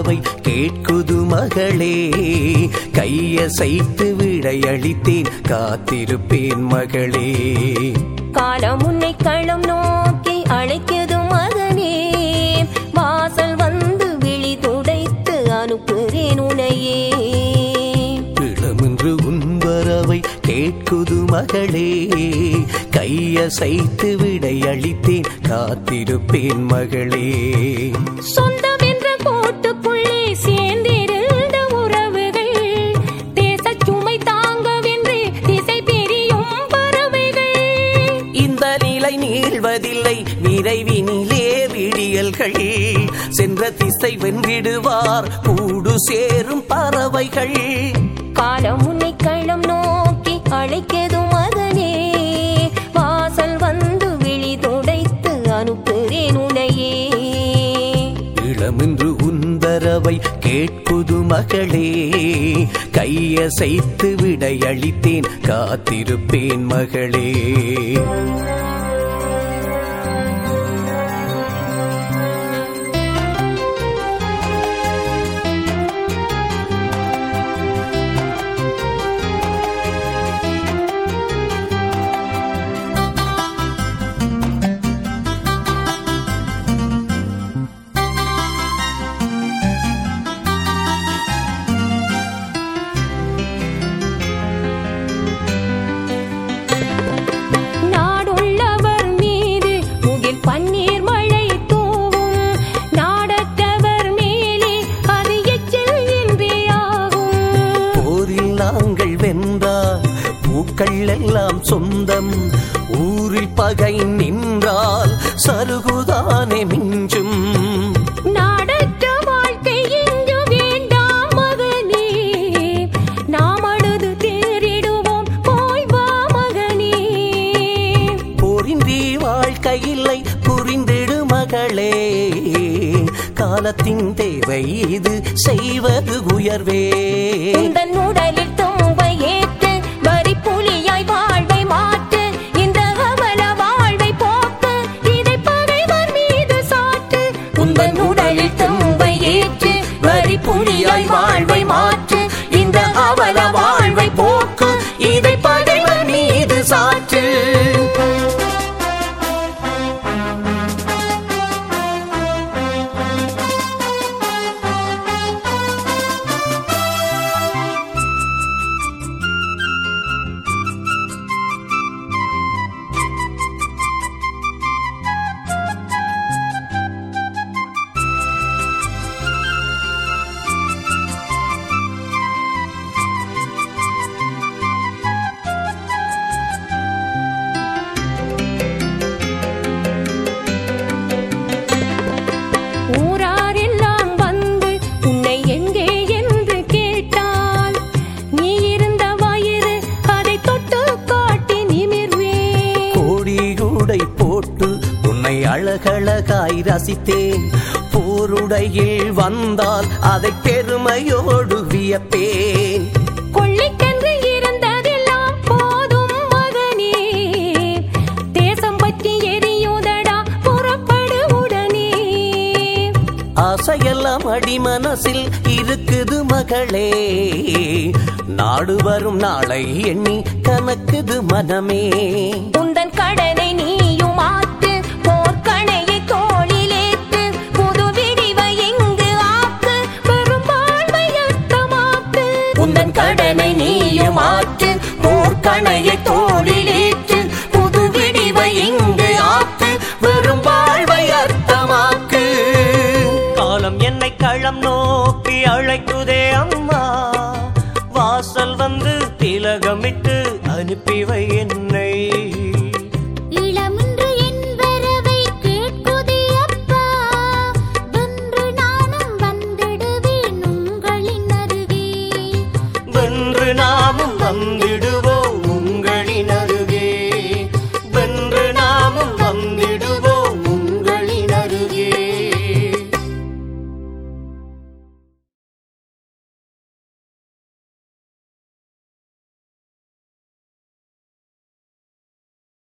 பறவை கேட்குது மகளே கையசைத்து விடையளித்தேன் காத்திருப்பேன் மகளே காலம் உன்னை களம் நோக்கி அழைக்குது மகனே வாசல் வந்து விழி துடைத்து அனுப்புகிறேன் உனையே இளமென்று உன் பறவை கேட்குது மகளே கையசைத்து விடையளித்தேன் காத்திருப்பேன் மகளே சொந்தம் என்ற கோட்டுக்குள்ளே சேர்ந்திருந்த உறவுகள் தேசச் சுமை தாங்கவென்று திசை பிரியும் பறவைகள் இந்த நிலை நீள்வதில்லை விரைவினிலே விடியல்கள் சென்ற திசை வென்றிடுவார் கூடு சேரும் பறவைகள் காலம் உன்னை களம் நோக்கி அழைக்கது மகனே வாசல் வந்து விழி துடைத்து அனுப்புகிறேன் உனையே இளமென்று உந்தரவை கேட்குது மகளே கையசைத்து விடையளித்தேன் காத்திருப்பேன் மகளே நாடுள்ளவர் மீது முகில் பன்னீர் மழை தூவும் நாடற்றவர் மேலே அது எச்சில் இன்றியாகும் போரில் நாங்கள் வென்றால் பூக்கள் எல்லாம் சொந்தம் ஊரில் பகை நின்றால் சருகுதானே மிஞ்சும் நாடற்ற வாழ்க்கை இங்கு வேண்டாம் மகனே நாம் அழுது தேறிடுவோம் போய் வா மகனே போரின்றி வாழ்க்கையில்லை புரிந்திடு மகளே காலத்தின் தேவை இது செய்வது உயர்வே உந்தன் உடலில் தும்பை ஏற்று வரி புலியாய் வாழ்வை மாற்று இந்த அவல வாழ்வை போக்கு இதை பகைவர் மீது சாட்டு உந்தன் உடலில் தும்பை ஏற்று வரி புலியாய் வாழ்வை மாற்று இந்த அவல வாழ்வை போக்கு இதை பகைவர் மீது சாற்று ஊரார் எல்லாம் வந்து உன்னை எங்கே என்று கேட்டால் நீ இருந்த வயிறு அதை தொட்டு காட்டி நிமிர்வே கோடி கூடை போட்டு உன்னை அழகழகாய் ரசித்தேன் போருடையில் வந்தால் அதை பெருமையோடு வியப்பேன் கொள்ளைக்கன்று இருந்ததெல்லாம் போதும் மகனே தேசம் பற்றி எரியுதடா புறப்படு உடனே ஆசையெல்லாம் அடி மனசில் இருக்குது மகளே நாடு வரும் நாளை எண்ணி கணக்குது மனமே உந்தன் கடனை நீயும் ஆற்று போர்க்கணையை தோளிலேற்று புது விடிவை இங்கு ஆக்கு பெரும் வாழ்வை அர்த்தமாக்கு உந்தன் கடனை நீயும் ஆற்று போர்க்கணையை தோளிலேற்று புது விடிவை இங்கு ஆக்கு வெறும் வாழ்வை அர்த்தமாக்கு காலம் என்னை களம் நோக்கி அழைக்குதே அம்மா வாசல் வந்து திலகமிட்டு அனுப்பி வை என்னை இளமுன்று என் வரவை கேட்குதே அப்பா வென்று நானும் வந்திடுவேன் உங்களின் அருகே வென்று நாமும் வந்து